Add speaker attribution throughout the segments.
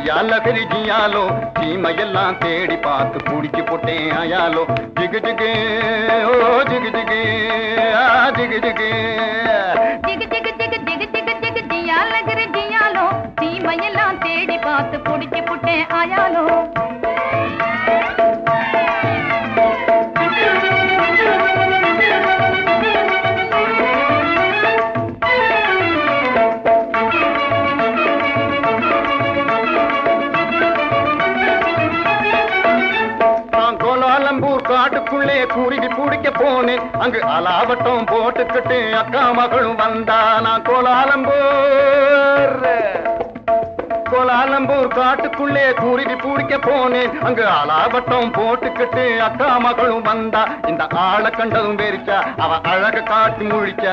Speaker 1: ஜியால பெரி ஜியாலோ சீமையெல்லாம் தேடி பார்த்து குடிச்சு போட்டேன் ஆயாலோ ஜிகு ஜிகு ஓ ஜிகு ஜிகு ஆ ஜிகு ஜிகு
Speaker 2: ஜிகு ஜிகு ஜிகு ஜிகு ஜிகு ஜிகு ஜியால கிரு ஜியாலோ சீமையெல்லாம் தேடி பார்த்து புடிச்சு புட்டேன் ஆயாலோ
Speaker 1: நான் கோலாலம்பூர் காட்டுக்குள்ளே குருவி பிடிக்க போனேன் அங்கு அலாவட்டம் போட்டுக்கிட்டு அக்கா மகளும் வந்தா நான் கோலாலம்பூர் கோலாலம்பூர் காட்டுக்குள்ளே குருவி பிடிக்க போனேன் அங்கு அலாவட்டம் போட்டுக்கிட்டு அக்கா மகளும் வந்தா இந்த ஆளை கண்டதும் வெறிச்சா அவ அழக காட்டி முழிச்சா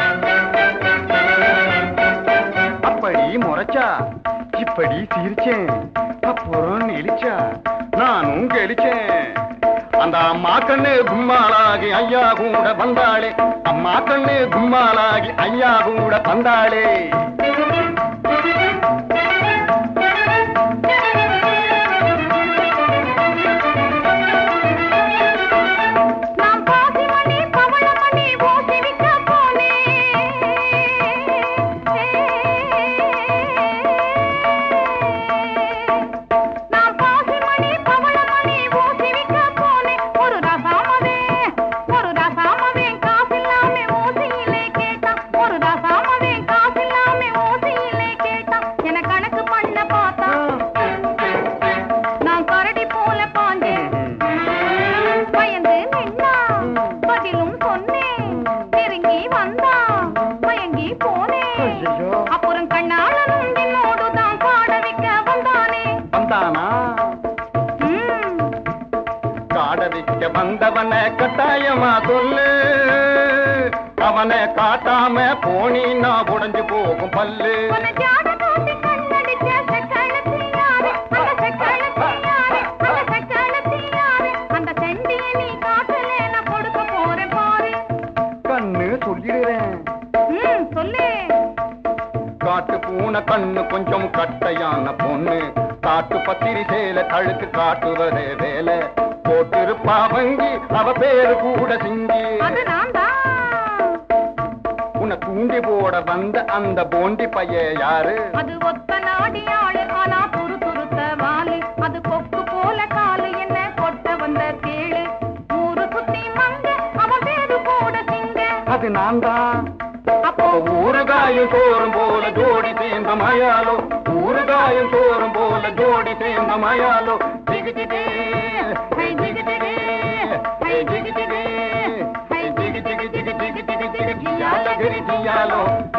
Speaker 1: அப்படி முறைச்சா இப்படி சிரிச்சேன் அப்புறம் நெளிச்சா நானும் கெளிச்சேன் அந்த அம்மா கண்ணு கும்மாளாகி ஐயா கூட வந்தாளே அம்மா கண்ணு கும்மாளாகி ஐயா கூட வந்தாளே
Speaker 2: நான் பாசிமணி பவளமணி ஊசி விற்க போனேன் நான் பாசிமணி பவளமணி ஊசி விற்க போனேன் ஒரு ரசாமவே ஒரு ரசாமவே காசில்லாமே ஊசியிலே கேட்டான் ஒரு ரசாமவே காசில்லாமே ஊசியிலே கேட்டான் என கணக்கு பண்ண பார்த்தான் நான் கரடி போல பாஞ்சேன் பயந்து நின்னா பதிலும் சொன்னேன் நெருங்கி வந்தா மயங்கி போனேன்
Speaker 1: ஐயையோ.
Speaker 2: அப்புறம் கண்ணாளனும் என்னோடு தான் பாட வைக்க வந்தானே
Speaker 1: வந்தானா
Speaker 2: ம்,
Speaker 1: காட வைக்க வந்தவனை கட்டாயமா சொல்லு அவனை காட்டாம போனீன்னா உடைஞ்சு போகும் பல்லு
Speaker 2: உன்னை ஜாட காட்டி கண்ணடிச்ச செக்களத்தி யாரு? அந்த செக்களத்தி யாரு? அந்த செக்களத்தி யாரு? அந்த செண்டியை நீ காட்டலே நான் கொடுக்க போறேன் பாரு
Speaker 1: கண்ணு சொல்லிடுறேன்
Speaker 2: ம், சொல்லு
Speaker 1: காட்டு பூனை கண்ணு கொஞ்சம் கட்டையான பொண்ணு காட்டு பத்திரி சேல கழுக்கு காட்டுவதே வேலை போட்டிருப்பா வங்கி அவ பேரு கூட சிங்கி
Speaker 2: அது நான் தான்
Speaker 1: உன்னை தூண்டி போட வந்த அந்த போண்டி பைய யாரு
Speaker 2: அது ஒத்த நாடி ஆளு ஆனா துரு துருத்த வாலு அது கொக்கு போல காலு என்ன கொட்ட வந்த கேளு ஊரு சுத்தி மங்க அவன் பேரு கூட சிங்க
Speaker 1: அது நான் தான்
Speaker 2: அப்போ
Speaker 1: ஊறுகாயும் சோறும் போல ஜோடி சேர்ந்த மயாலோ ஊறுகாயும் சோறும் போல ஜோடி சேர்ந்த மயாலோ ஜிகு ஜிகு ஹை ஜிகு ஜிகு ஹை ஜிகு ஜிகு ஹை ஜிகு ஜிகு ஜிகு ஜிகு ஜிகு ஜிகு ஜியாலோ கிரி ஜியாலோ